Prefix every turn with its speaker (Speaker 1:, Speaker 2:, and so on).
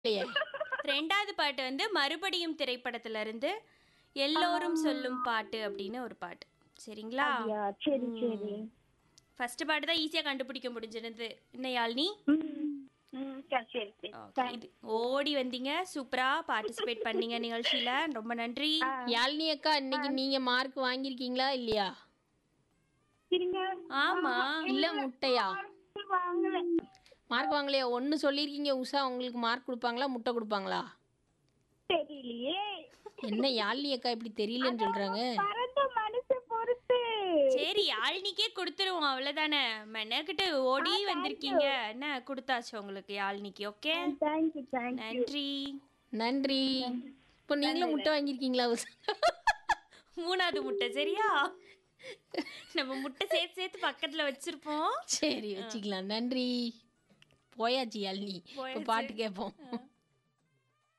Speaker 1: இல்லையே
Speaker 2: ரெண்டாவது பாட்டு வந்து மறுபடியும் திரைப்படத்துல இருந்து எல்லோரும் சொல்லும் பாட்டு அப்படின்னு ஒரு பாட்டு சரிங்களா
Speaker 3: அப்படியா? சரி சரி
Speaker 2: ஃபர்ஸ்ட் பாட்டு தான் ஈஸியா கண்டுபிடிக்க முடிஞ்சிருந்தது என்ன யாழ்னி
Speaker 3: ம், ம், சரி சரி சரி
Speaker 2: Okay, இது ஓடி வந்தீங்க சூப்பரா பார்ட்டிசிபேட் பண்ணீங்க நிகழ்ச்சியில ரொம்ப நன்றி
Speaker 1: யாழினி அக்கா இன்னைக்கு நீங்க மார்க் வாங்கியிருக்கீங்களா இல்லையா
Speaker 3: இருங்க
Speaker 2: ஆமா
Speaker 1: இல்ல முட்டையா
Speaker 3: வாங்கல
Speaker 1: மார்க் வாங்கலையா ஒன்று சொல்லியிருக்கீங்க உஷா உங்களுக்கு மார்க் கொடுப்பாங்களா முட்டை கொடுப்பாங்களா
Speaker 3: தெரியலையே
Speaker 1: என்ன யாழினி அக்கா இப்படி தெரியலன்னு சொல்றாங்க
Speaker 3: பறந்த மனசை பொறுத்து
Speaker 2: சரி யாழ்னிக்கே கொடுத்துருவோம் அவ்வளவுதானே மெனக்கிட்டு ஓடி வந்திருக்கீங்க என்ன கொடுத்தாச்சு உங்களுக்கு யாழ்னிக்கு ஓகே
Speaker 3: தேங்க்யூ தேங்க்யூ
Speaker 2: நன்றி
Speaker 1: நன்றி இப்போ நீங்களும் முட்டை வாங்கியிருக்கீங்களா உஷா
Speaker 2: மூணாவது முட்டை சரியா நம்ம முட்டை சேர்த்து சேர்த்து பக்கத்துல வச்சிருப்போம்
Speaker 1: சரி வச்சுக்கலாம் நன்றி போயாச்சு யாழினி இப்போ பாட்டு கேட்போம்